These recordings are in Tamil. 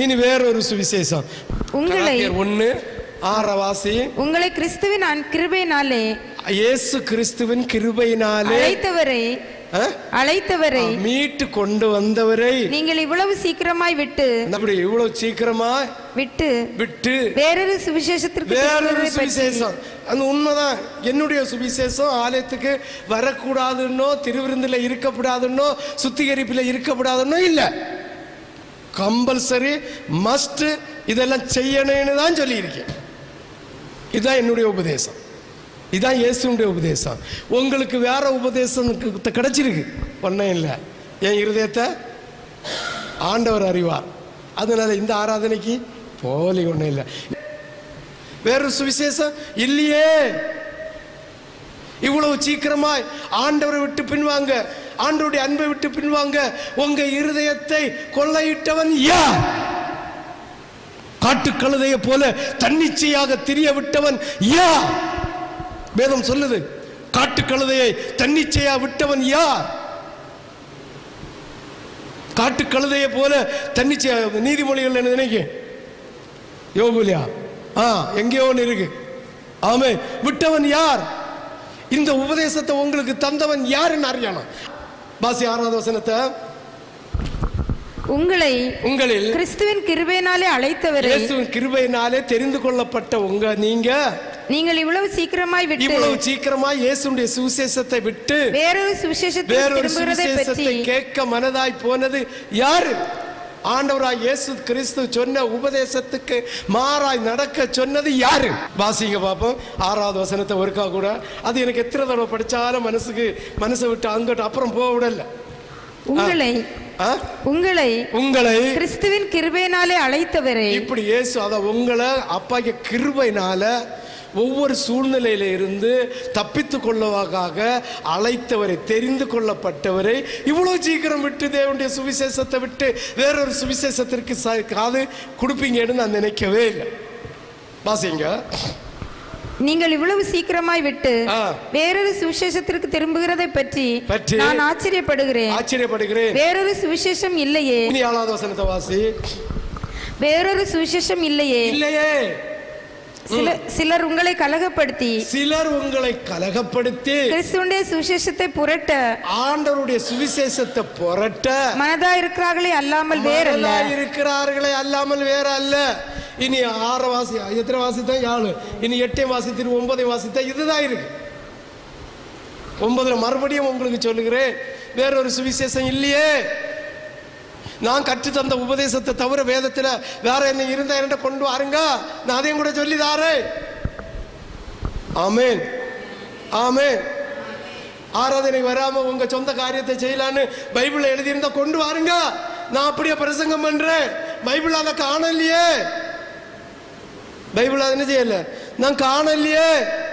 இனி வேறொரு சுவிசேஷம் உங்களை கலாத்தியர் ஒண்ணு ஆறவாசி உங்களை கிறிஸ்துவின் அன்- கிருபையினாலே இயேசு கிறிஸ்துவின் கிருபையினாலே அழைத்தவரை ஆ? அழைத்தவரை மீட்டு கொண்டு வந்தவரை நீங்கள் இவ்வளவு சீக்கிரமாய் விட்டு அப்படி இவ்வளவு சீக்கிரமா விட்டு விட்டு வேறொரு சுவிசேஷத்திற்கு வேறொரு திரும்புவதை பற்றி சுவிசேஷம் அந்த உண்மைதான் என்னுடைய சுவிசேஷம் ஆலயத்துக்கு வரக்கூடாதுன்னோ திருவிருந்துல இருக்கப்படாதுன்னோ சுத்திகரிப்பில் இருக்கப்படாதுன்னோ இல்லை கம்பல்சரி மஸ்ட் இதெல்லாம் செய்யணும்னு தான் சொல்லியிருக்கேன் இதுதான் என்னுடைய உபதேசம் இதான் இயேசுனுடைய உபதேசம் உங்களுக்கு வேற உபதேசம் கு- கிடைச்சிருக்கு ஒன்றும் இல்லை என் இருதயத்தை ஆண்டவர் அறிவார் அதனால இந்த ஆராதனைக்கு போலி ஒன்றும் இல்லை வேறொரு சுவிசேஷம் இல்லையே இவ்வளவு சீக்கிரமாய் ஆண்டவரை விட்டு பின்வாங்க ஆண்டவருடைய அன்பை விட்டு பின்வாங்க உங்க இருதயத்தை கொள்ளையிட்டவன் யார் காட்டுக்கழுதையை போல தன்னிச்சையாக திரிய விட்டவன் யார் வேதம் சொல்லுது காட்டுக்கழுதையை தன்னிச்சையா விட்டவன் யார் காட்டுக்கழுதையை போல தன்னிச்சையா நீதிமொழிகள் என்ன நினைக்க யோகுலியா ஆ எங்கேயோ ஒன்று இருக்கு ஆமே விட்டவன் யார் இந்த உபதேசத்தை உங்களுக்கு தந்தவன் யாருன்னு அறியணும் பாசி ஆறாவது வசனத்தை உங்களை உங்களில் கிறிஸ்துவின் கிருபையினாலே அழைத்தவரை இயேசுவின் கிருபையினாலே தெரிந்து கொள்ளப்பட்ட உங்க நீங்க நீங்கள் இவ்வளவு சீக்கிரமாய் விட்டு இவ்வளவு சீக்கிரமா இயேசுடைய சுவிசேஷத்தை விட்டு வேறொரு சுவிசேஷத்திற்கு வேறொரு திரும்புகிறதை பற்றி சுவிசேஷத்தை கேட்க மனதாய் போனது யாரு ஆண்டவராய் இயேசு கிறிஸ்து சொன்ன உபதேசத்துக்கு மாறாய் நடக்க சொன்னது யாரு வாசிங்க பாப்போம் ஆறாவது வசனத்தை ஒருக்கா கூட அது எனக்கு எத்தனை தடவை படிச்சாலும் மனசுக்கு மனசை விட்டு அங்கிட்டு அப்புறம் போக விடல உங்களை ஆ? உங்களை உங்களை கிறிஸ்துவின் கிருபையினாலே அழைத்தவரை இப்படி இயேசு அத உங்களை அப்பாக்கு கிருபைனால ஒவ்வொரு சூழ்நிலையில இருந்து தப்பித்து கொள்ளுவதாக அழைத்தவரை தெரிந்து கொள்ளப்பட்டவரை இவ்வளவு சீக்கிரம் விட்டு தேவனுடைய சுவிசேஷத்தை விட்டு வேறொரு சுவிசேஷத்திற்கு ச- காது கொடுப்பீங்கன்னு நான் நினைக்கவே இல்லை வாசிங்க நீங்கள் இவ்வளவு சீக்கிரமாய் விட்டு ஆ. வேறொரு சுவிசேஷத்திற்கு திரும்புகிறதை பற்றி பற்றி நான் ஆச்சரியப்படுகிறேன் ஆச்சரியப்படுகிறேன் வேறொரு சுவிசேஷம் இல்லையே இனி ஆளாத வசனத்தை வாசி வேறொரு சுவிசேஷம் இல்லையே இல்லையே சில சிலர் உங்களை கலகப்படுத்தி சிலர் உங்களை கலகப்படுத்தி கிறிஸ்துவனுடைய சுவிசேஷத்தை புரட்ட ஆண்டவருடைய சுவிசேஷத்தை புரட்ட மனதா இருக்கிறார்களே அல்லாமல் வேறல்ல மகளா இருக்கிறார்களே அல்லாமல் வேற அல்ல இனி ஆறு வாசி எத்தனை வாசித்தா ஏழு இனி எட்டை வாசித்து ஒன்பதை வாசித்தா இதுதான் இருக்கு ஒன்பதுல மறுபடியும் உங்களுக்கு சொல்லுகிறேன் வேறொரு சுவிசேஷம் இல்லையே நான் கற்று தந்த உபதேசத்தை தவிர வேதத்துல வேற என்ன இருந்தா என்கிட்ட கொண்டு வாருங்க நான் அதையும் கூட சொல்லி தாரேன் ஆமேன் ஆமேன் ஆராதனை வராம உங்க சொந்த காரியத்தை செய்யலான்னு பைபிள்ல எழுதியிருந்தா கொண்டு வாருங்க நான் அப்படியே பிரசங்கம் பண்றேன் பைபிள் அதை காணலையே பைபிள் அதை என்ன செய்யல நான் காணலையே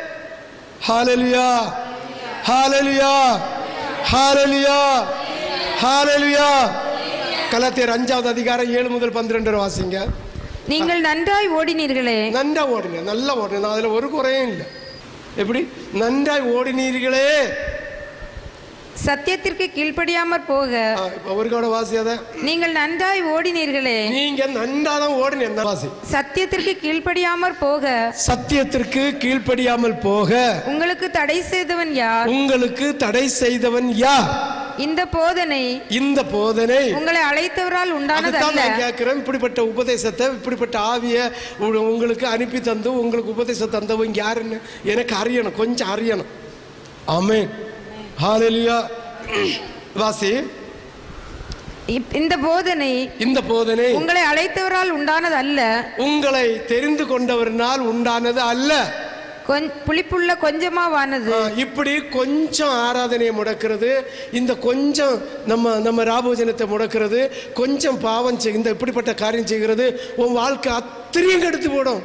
ஹாலலுயா ஹாலலுயா ஹாலலுயா ஹாலலுயா கலாத்தியர் அஞ்சாவது அதிகாரம் ஏழு முதல் பன்னிரெண்டு வரை வாசிங்க நீங்கள் நன்றாய் ஓடினீர்களே நன்றா ஓடினேன் நல்லா ஓடினேன் நான் அதில் ஒரு குறையும் இல்லை எப்படி நன்றாய் ஓடினீர்களே சத்தியத்திற்கு கீழ்ப்படியாமற் போக ஆ, இப்ப ஒரு கூட வாசி அதை நீங்கள் நன்றாய் ஓடினீர்களே நீங்க நன்றா தான் ஓடினேன் இந்த வாசி சத்தியத்திற்கு கீழ்ப்படியாமற் போக சத்தியத்திற்கு கீழ்ப்படியாமல் போக உங்களுக்கு தடை செய்தவன் யார் உங்களுக்கு தடை செய்தவன் யார் இந்த போதனை இந்த போதனை உங்களை அழைத்தவரால் உண்டானது அதுதான் அல்ல நான் கேட்கிறேன் இப்படிப்பட்ட உபதேசத்தை இப்படிப்பட்ட ஆவிய உ- உங்களுக்கு அனுப்பி தந்து உங்களுக்கு உபதேசம் தந்தவங்க யாருன்னு எனக்கு அறியணும் கொஞ்சம் அறியணும் ஆமென் ஹalleluya வாசி இப்- இந்த போதனை இந்த போதனை உங்களை அழைத்தவரால் உண்டானது அல்ல உங்களை தெரிந்து கொண்டவரினால் உண்டானது அல்ல கொஞ்- புளிப்புள்ள கொஞ்சமாவானது ஆ, இப்படி கொஞ்சம் ஆராதனையை முடக்கிறது இந்த கொஞ்சம் நம்ம நம்ம ராபோஜனத்தை முடக்கிறது கொஞ்சம் பாவம் செய் இந்த இப்படிப்பட்ட காரியம் செய்கிறது உன் வாழ்க்கை அத்திரியும் கெடுத்து போடும்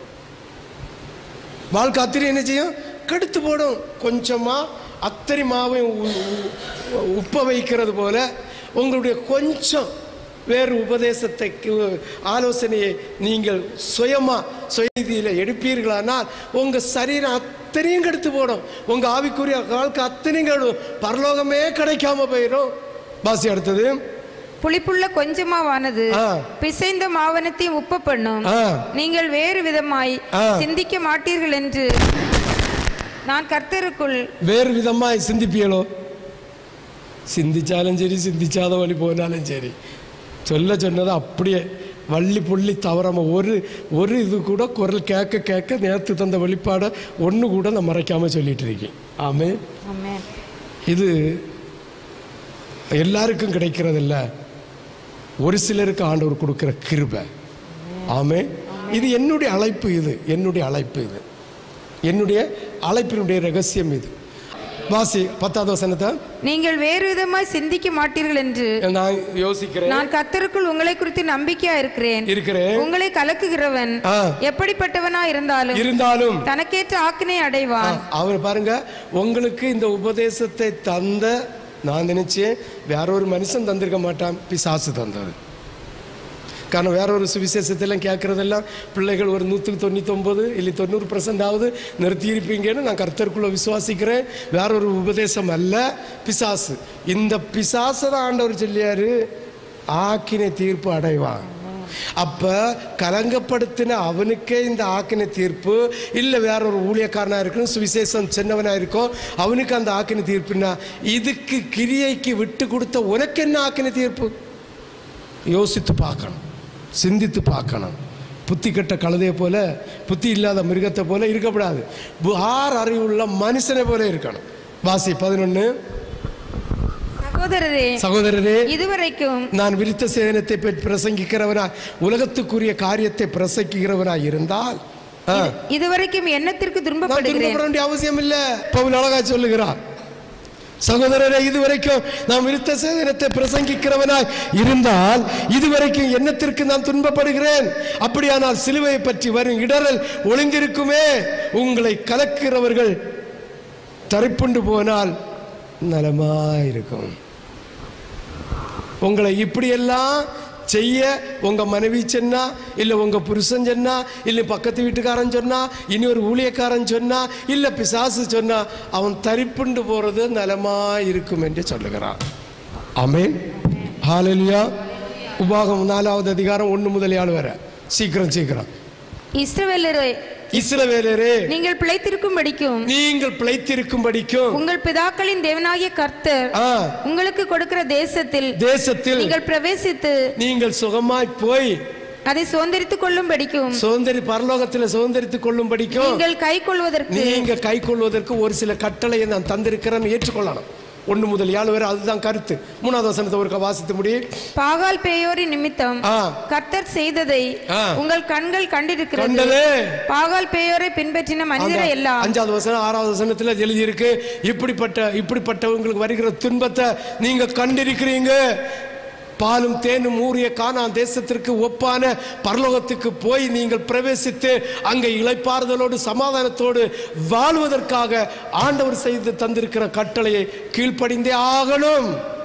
வாழ்க்கை அத்திரி என்ன செய்யும் கெடுத்து போடும் கொஞ்சமா அத்தரி மாவையும் உ- உ- உப்ப வைக்கிறது போல உங்களுடைய கொஞ்சம் வேறு உபதேசத்தை கு- ஆலோசனையை நீங்கள் சுயமா சுயதியில் எடுப்பீர்களானால் உங்க சரீரம் அத்தனையும் கெடுத்து போடும் உங்க ஆவிக்குரிய வாழ்க்கை அத்தனையும் கெடும் பரலோகமே கிடைக்காம போயிடும் பாசி அடுத்தது புளிப்புள்ள கொஞ்சமாவானது ஆ. பிசைந்த மாவனத்தையும் உப்ப பண்ணும் ஆ நீங்கள் வேறு விதமாய் ஆ. சிந்திக்க மாட்டீர்கள் என்று நான் கர்த்தருக்குள் வேறு விதமாய் சிந்திப்பியலோ சிந்திச்சாலும் சரி சிந்திச்சாத வழி போனாலும் சரி சொல்ல சொன்னதை அப்படியே வள்ளி புள்ளி தவறாம ஒரு ஒரு இது கூட குரல் கேட்க கேட்க நேற்று தந்த வெளிப்பாடை ஒன்று கூட நான் மறைக்காம சொல்லிட்டு இருக்கேன் ஆமே ஆமென். இது எல்லாருக்கும் கிடைக்கிறதில்ல ஒரு சிலருக்கு ஆண்டவர் கொடுக்கிற கிருபை ஆமே இது என்னுடைய அழைப்பு இது என்னுடைய அழைப்பு இது என்னுடைய அழைப்பினுடைய ரகசியம் இது வாசி பத்தாவது வசனத்தை நீங்கள் வேறு விதமாய் சிந்திக்க மாட்டீர்கள் என்று நான் யோசிக்கிறேன் நான் கர்த்தருக்குள் உங்களை குறித்து நம்பிக்கையா இருக்கிறேன் இருக்கிறேன் உங்களை கலக்குகிறவன் ஆ. எப்படிப்பட்டவனா இருந்தாலும் இருந்தாலும் தனக்கேற்ற ஆக்கினை அடைவான் அவர் பாருங்க உங்களுக்கு இந்த உபதேசத்தை தந்த நான் நினைச்சேன் வேற ஒரு மனுஷன் தந்திருக்க மாட்டான் பிசாசு தந்தது காரணம் வேற ஒரு சுவிசேஷத்தெல்லாம் கேட்குறதெல்லாம் பிள்ளைகள் ஒரு நூற்றுக்கு தொண்ணூத்தொம்பது இல்லை தொண்ணூறு பர்சன்ட் ஆகுது நிறுத்தியிருப்பீங்கன்னு நான் கர்த்தருக்குள்ள விசுவாசிக்கிறேன் வேற ஒரு உபதேசம் அல்ல பிசாசு இந்த பிசாசை தான் ஆண்டவர் சொல்லியாரு ஆக்கினை தீர்ப்பு அடைவான் அப்ப கலங்கப்படுத்தின அவனுக்கே இந்த ஆக்கினை தீர்ப்பு இல்லை வேற ஒரு ஊழியக்காரனா இருக்கணும் சுவிசேஷம் சின்னவனா இருக்கும் அவனுக்கு அந்த ஆக்கினை தீர்ப்புனா இதுக்கு கிரியைக்கு விட்டு கொடுத்த உனக்கு என்ன ஆக்கினை தீர்ப்பு யோசித்து பார்க்கணும் சிந்தித்து பார்க்கணும் புத்தி கெட்ட கழுதையை போல புத்தி இல்லாத மிருகத்தை போல இருக்கக்கூடாது புகார் அறிவுள்ள மனுஷனை போல இருக்கணும் வாசி பதினொன்று சகோதரரே சகோதரரே இதுவரைக்கும் நான் விருத்த சேதனத்தை பற்றி பிரசங்கிக்கிறவனா உலகத்துக்குரிய காரியத்தை பிரசங்கிக்கிறவனா இருந்தால் ஆ, இதுவரைக்கும் எண்ணத்திற்கு நான் துன்பப்படுகிறேன் துன்பப்பட வேண்டிய அவசியம் இல்லை பவுல் அழகா சொல்லுகிறார் சகோதரரே இதுவரைக்கும் நான் விருத்த சேதனத்தை பிரசங்கிக்கிறவனாய் இருந்தால் இதுவரைக்கும் எண்ணத்திற்கு நான் துன்பப்படுகிறேன் அப்படியானால் சிலுவையை பற்றி வரும் இடரல் ஒளிந்திருக்குமே உங்களை கலக்கிறவர்கள் தரிப்புண்டு போனால் நலமாயிருக்கும் உங்களை இப்படியெல்லாம் செய்ய உங்க மனைவி சொன்னா இல்ல உங்க புருஷன் சொன்னா இல்ல பக்கத்து வீட்டுக்காரன் சொன்னா இனி ஒரு ஊழியக்காரன் சொன்னா இல்ல பிசாசு சொன்னா அவன் தரிப்புண்டு போறது நலமா இருக்கும் என்று சொல்லுகிறான் ஆமென் ஹalleluya உபாகம் நாலாவது அதிகாரம் ஒன்று முதல் ஏழு வரை சீக்கிரம் சீக்கிரம் இஸ்ரவேலரே இஸ்ரவேலரே நீங்கள் பிழைத்திருக்கும்படிக்கும் நீங்கள் பிழைத்திருக்கும்படிக்கும் உங்கள் பிதாக்களின் தேவனாகிய கர்த்தர் ஆ, உங்களுக்கு கொடுக்கிற தேசத்தில் தேசத்தில் நீங்கள் பிரவேசித்து நீங்கள் சுகமாய் போய் அதை சுதந்திரித்துக் கொள்ளும்படிக்கும் சுதந்திரி பரலோகத்தில் சுதந்திரித்துக் கொள்ளும்படிக்கும் நீங்கள் கை கொள்வதற்கு நீங்க கை கொள்வதற்கு ஒரு சில கட்டளையை நான் தந்திருக்கிறேன்னு ஏற்றுக்கொள்ளணும் ஒன்று முதல் ஏழு வரை அதுதான் கருத்து மூணாவது வசனத்தை ஒருக்க வாசித்து முடி பாகால் பேயோரின் நிமித்தம் ஆ. கர்த்தர் செய்ததை ஆ. உங்கள் கண்கள் கண்டிருக்கிறது கண்டது பாகால் பேயோரை பின்பற்றின மனிதரை அந்த எல்லாம் அஞ்சாவது வசனம் ஆறாவது வசனத்தில் எழுதியிருக்கு இப்படிப்பட்ட இப்படிப்பட்டவங்களுக்கு வருகிற துன்பத்தை நீங்க கண்டிருக்கிறீங்க பாலும் தேனும் ஊறிய கானான் தேசத்திற்கு ஒப்பான பரலோகத்துக்கு போய் நீங்கள் பிரவேசித்து அங்கே இளைப்பாறுதலோடு சமாதானத்தோடு வாழ்வதற்காக ஆண்டவர் செய்து தந்திருக்கிற கட்டளையை கீழ்ப்படிந்தே ஆகணும்